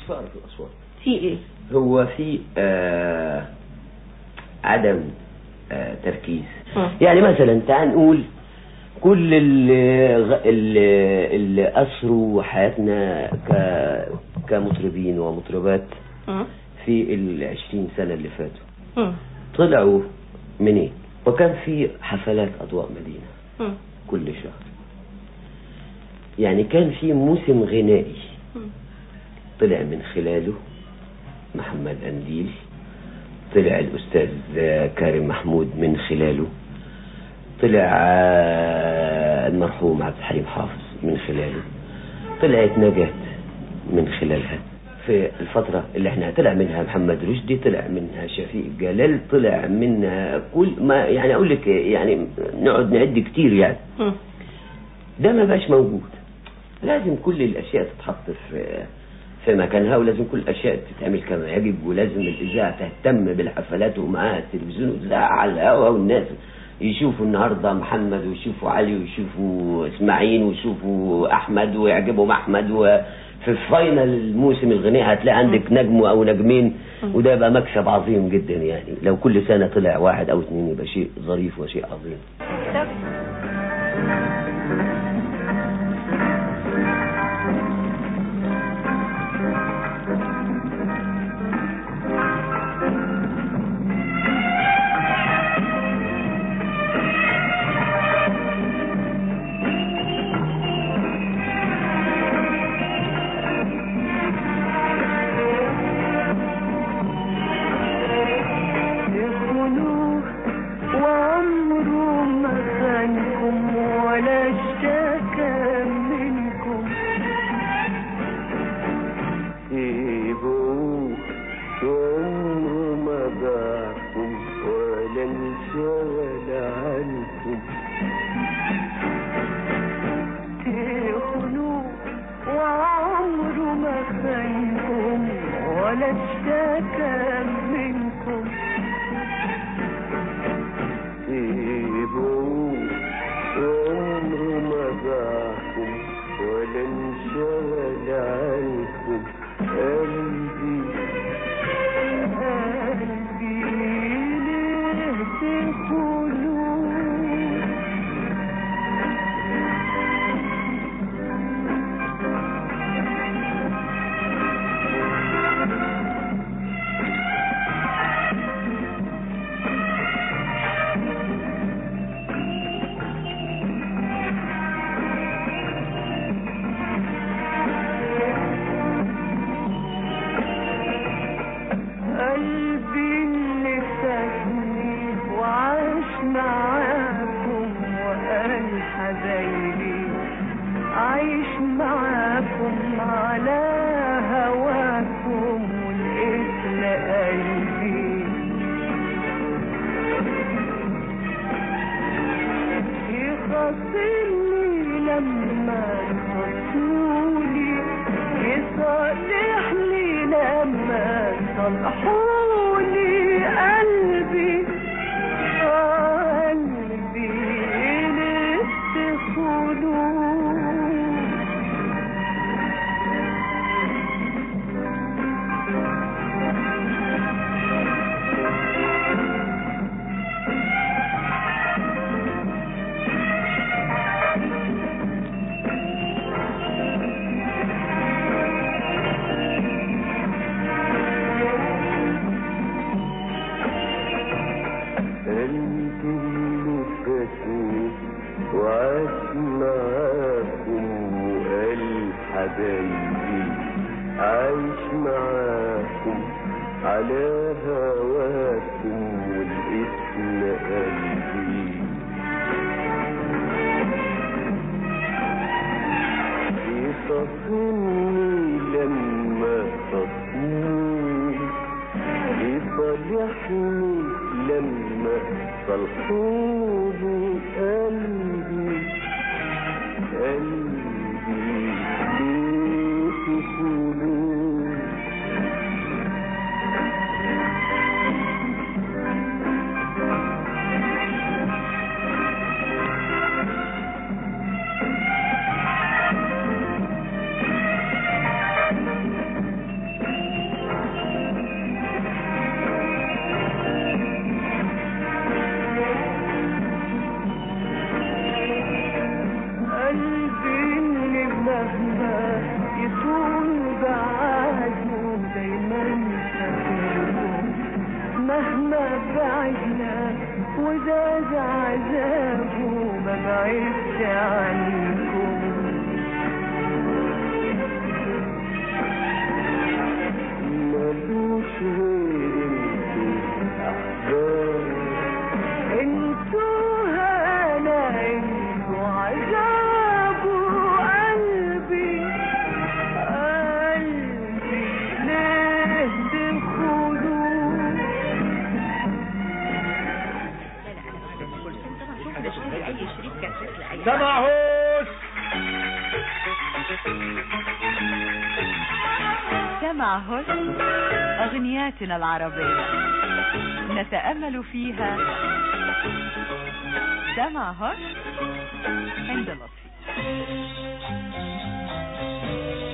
فارق الأصوات في ايه هو في آه عدم آه تركيز مم. يعني مثلا تعال نقول كل اللي, غ- اللي, اللي أسروا حياتنا ك كمطربين ومطربات مم. في العشرين سنة اللي فاتوا مم. طلعوا منين وكان في حفلات أضواء مدينة مم. كل شهر يعني كان في موسم غنائي مم. طلع من خلاله محمد أنديل طلع الأستاذ كارم محمود من خلاله طلع آه، المرحوم عبد الحليم حافظ من خلاله طلعت نجاة من خلالها في الفترة اللي احنا طلع منها محمد رشدي طلع منها شفيق جلال طلع منها كل ما يعني اقول لك يعني نقعد نعد كتير يعني مم. ده ما بقاش موجود لازم كل الاشياء تتحط في في مكانها ولازم كل الاشياء تتعمل كما يجب ولازم الاذاعه تهتم بالحفلات ومعاها التلفزيون والاذاعه على الهواء والناس يشوفوا النهارده محمد ويشوفوا علي ويشوفوا اسماعيل ويشوفوا احمد ويعجبهم احمد وفي فاينل الموسم الغنائي هتلاقي عندك نجم او نجمين وده يبقى مكسب عظيم جدا يعني لو كل سنه طلع واحد او اثنين يبقى شيء ظريف وشيء عظيم يخونوه وعمره ما خانكم ولا اشتكى منكم سيبوه وعمره ما باعكم ولا انشغل عنكم تخونوه وعمره ما خانكم ولا اشتكى منكم سيبوه عمره ما باعكم ولا انشغل عنكم قلبي قلبي ليه تخونوه قلبي اللي فاتني وعاش معاكم وقال حبايبي عايش معاكم على هواكم والاسم قلبي يخاصمني لما يخاصموني يصالحني لما يصلحوني قلبي قلبي ليه تخونوه قلبي اللي فاتني وعاش معاكم وقال حبايبي عايش معاكم على هواكم والاسم قلبي يصفني لما صفني يصالحني لما صلحوني قلبي قلبي ليه تخونوني مهما بعدنا وزاد عذابه ما بعدش عنكم ملوش غير انتوا احباب انتوا هنا انتوا عذاب قلبي قلبي ليه تخدوه سمعوش سمع حسن أغنياتنا العربية نتأمل فيها سمع حسن عند لطفي